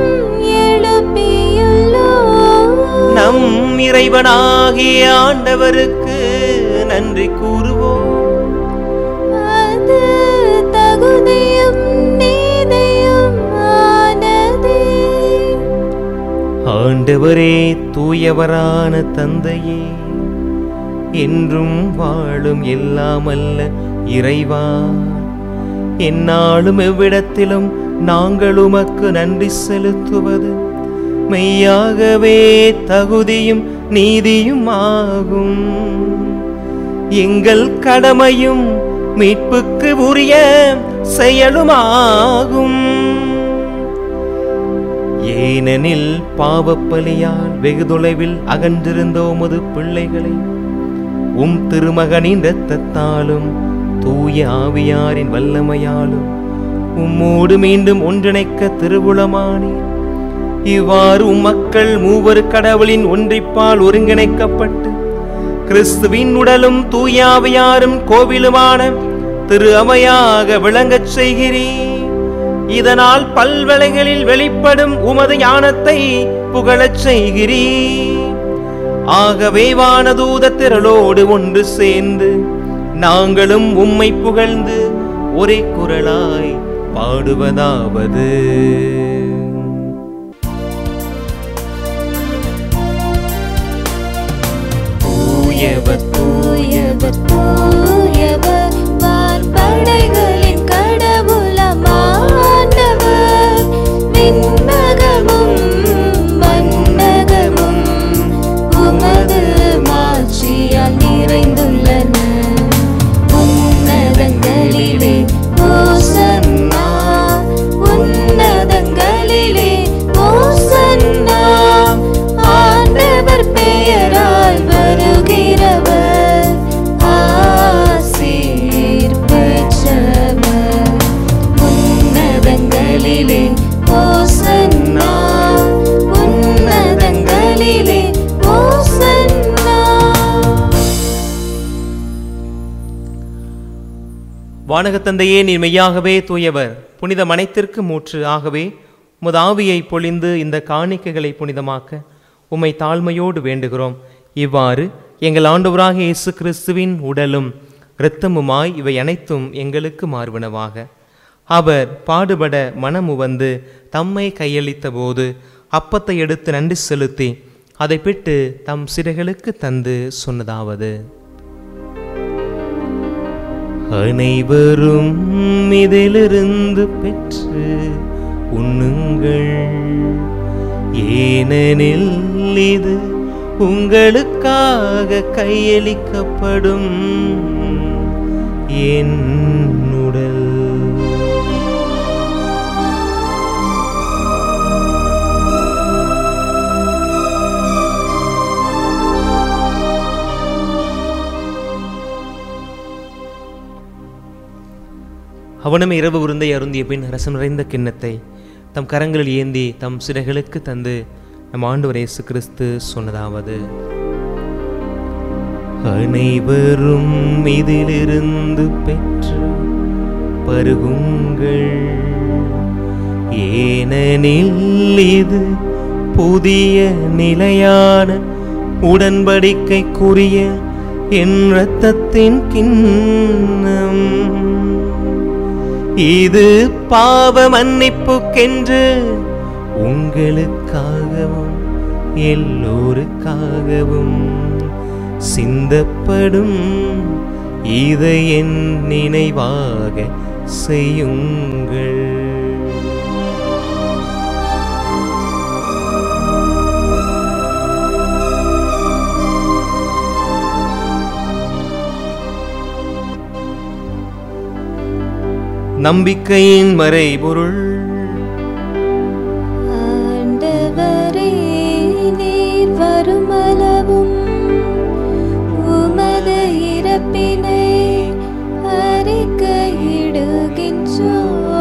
எழுப்பியுள்ளோம் நம் இறைவனாகிய ஆண்டவருக்கு நன்றி கூறுவோம் அது தகுதியும் நீதியும் ஆனதே ஆண்டவரே தூயவரான தந்தையே என்றும் வாழும் எல்லாமல்ல இறைவா எந்நாளும் எவ்விடத்திலும் நாங்கள் உமக்கு நன்றி செலுத்துவது மெய்யாகவே தகுதியும் நீதியும் ஆகும் எங்கள் கடமையும் மீட்புக்கு உரிய செயலுமாகும் ஏனெனில் பாவப்பலியால் வெகு தொலைவில் அகன்றிருந்த உமது பிள்ளைகளை உம் திருமகனின் இரத்தத்தாலும் தூய ஆவியாரின் வல்லமையாலும் உம்மோடு மீண்டும் ஒன்றிணைக்க திருவுளமானீர் இவ்வாறு உம்மக்கள் மூவரு கடவுளின் ஒன்றிப்பால் ஒருங்கிணைக்கப்பட்டு கிறிஸ்துவின் உடலும் தூயாவியாரும் கோவிலுமான திரு அவையாக விளங்கச் செய்கிறீர் இதனால் பல்வலைகளில் வெளிப்படும் உமது ஞானத்தை புகழச் செய்கிறீர் ஆகவே வானதூத திரளோடு ஒன்று சேர்ந்து நாங்களும் உம்மை புகழ்ந்து ஒரே குரலாய் பாடுவதாவது தூயவர் தூயவர் தூயவர் வான்படைகளின் கடவுளமானவர் விண்ணகமும் மன்னகமும் உமது மாட்சியால் நிறைந்துள்ளன உன்னதங்களிலே ஓசன்னா உன்னதங்களிலே ஓசன்னா ஆண்டவர் பெயரால் வருகிறவர் ஆசீர் பெற்றவர் உன்னதங்களிலே ஓசன்னா உன்னதங்களிலே ஓசன்னா வானகத்தந்தையே நீர் மெய்யாகவே தூயவர் புனித மனைத்திற்கு மூற்று ஆகவே உமது ஆவியை பொழிந்து இந்த காணிக்கைகளை புனிதமாக்க உம்மை தாழ்மையோடு வேண்டுகிறோம் இவ்வாறு எங்கள் ஆண்டவராக இயேசு கிறிஸ்துவின் உடலும் இரத்தமுமாய் இவை அனைத்தும் எங்களுக்கு மாறுவனவாக அவர் பாடுபட மனமுவந்து தம்மை கையளித்த போது அப்பத்தை எடுத்து நன்றி செலுத்தி அதை பிட்டு தம் சிறைகளுக்கு தந்து சொன்னதாவது அனைவரும் இதிலிருந்து பெற்று உண்ணுங்கள் ஏனெனில் இது உங்களுக்காக கையளிக்கப்படும் என் உடல் அவனும் இரவு விருந்தை அருந்திய பின் ரசம் நிறைந்த கிண்ணத்தை தம் கரங்களில் ஏந்தி தம் சிறைகளுக்கு தந்து நம் ஆண்டவர் இயேசு கிறிஸ்து சொன்னதாவது அனைவரும் இதிலிருந்து பெற்று பருகுங்கள் ஏனெனில் இது புதிய நிலையான உடன்படிக்கைக்குரிய என் இரத்தத்தின் கிண்ணம் இது பாவ மன்னிப்புக்கென்று உங்களுக்காகவும் எல்லோருக்காகவும் சிந்தப்படும் இதை என் நினைவாக செய்யுங்கள் நம்பிக்கையின் மறைபொருள் ஆண்டவரே நீர் வருமளவும் உமது இறப்பினை அறிக்கையிடுகின்றோ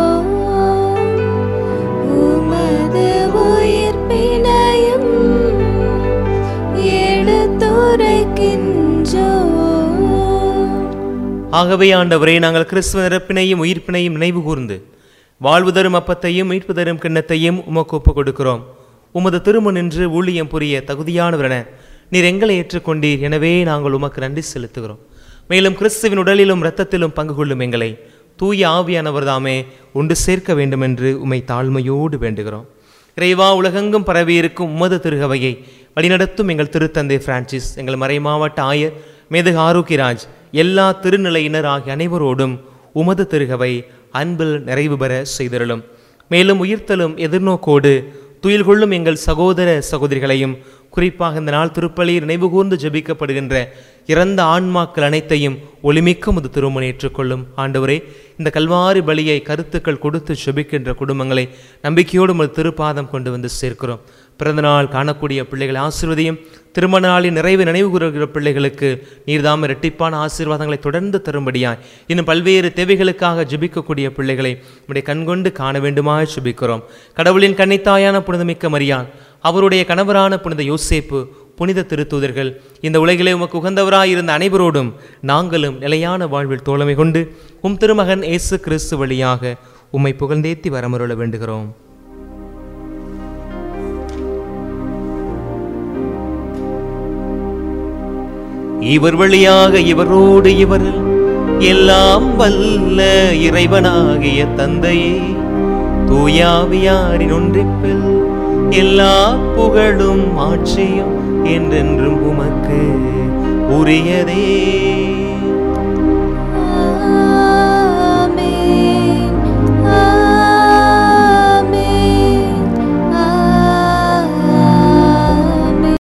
உமது உயிர்ப்பினையும் எடுத்துரைக்கின்றோ ஆகவே ஆண்டவரே நாங்கள் கிறிஸ்துவ இறப்பினையும் உயிர்ப்பினையும் நினைவு கூர்ந்து வாழ்வு தரும் அப்பத்தையும் மீட்பு தரும் கிண்ணத்தையும் உமக்கு ஒப்புக் கொடுக்கிறோம் உமது திருமண் நின்று ஊழியம் புரிய தகுதியானவரென நீர் எங்களை ஏற்றுக்கொண்டீர் எனவே நாங்கள் உமக்கு நன்றி செலுத்துகிறோம் மேலும் கிறிஸ்துவின் உடலிலும் இரத்தத்திலும் பங்கு கொள்ளும் எங்களை தூய ஆவியானவர் தாமே உண்டு சேர்க்க வேண்டும் என்று உமை தாழ்மையோடு வேண்டுகிறோம் இறைவா உலகெங்கும் பரவியிருக்கும் உமது திருகவையை வழிநடத்தும் எங்கள் திருத்தந்தை பிரான்சிஸ் எங்கள் மறை மாவட்ட ஆயர் மேதகு ஆரோக்கியராஜ் எல்லா திருநிலையினர் ஆகிய அனைவரோடும் உமது திருகவை அன்பில் நிறைவு பெற செய்திருளும் மேலும் உயிர்த்தலும் எதிர்நோக்கோடு துயில் கொள்ளும் எங்கள் சகோதர சகோதரிகளையும் குறிப்பாக இந்த நாள் திருப்பலியில் நினைவு கூர்ந்து ஜெபிக்கப்படுகின்ற இறந்த ஆன்மாக்கள் அனைத்தையும் ஒளிமிக்க முது திருமணம் ஏற்றுக்கொள்ளும் ஆண்டவரே இந்த கல்வாரி பலியை கருத்துக்கள் கொடுத்து ஜெபிக்கின்ற குடும்பங்களை நம்பிக்கையோடு உமது திருப்பாதம் கொண்டு வந்து சேர்க்கிறோம் பிறந்தநாள் காணக்கூடிய பிள்ளைகளை ஆசீர்வதியும் திருமண நாளின் நிறைவு நினைவு கூறுகிற பிள்ளைகளுக்கு நீர்தாம் இரட்டிப்பான ஆசீர்வாதங்களை தொடர்ந்து தரும்படியாய் இன்னும் பல்வேறு தேவைகளுக்காக ஜெபிக்கக்கூடிய பிள்ளைகளை நம்முடைய கண்கொண்டு காண வேண்டுமாய் ஜெபிக்கிறோம் கடவுளின் கன்னித்தாயான புனிதமிக்க மரியான் அவருடைய கணவரான புனித யோசேப்பு புனித திருத்தூதர்கள் இந்த உலகிலே உமக்கு உகந்தவராயிருந்த அனைவரோடும் நாங்களும் நிலையான வாழ்வில் தோழமை கொண்டு உம் திருமகன் இயேசு கிறிஸ்து வழியாக உம்மை புகழ்ந்தேத்தி வரமருள வேண்டுகிறோம் இவர் வழியாக இவரோடு இவரில் எல்லாம் வல்ல இறைவனாகிய தந்தையே தூயாவியாரின் ஒன்றிப்பில் எல்லா புகழும் ஆட்சியும் என்றென்றும் உமக்கு உரியதே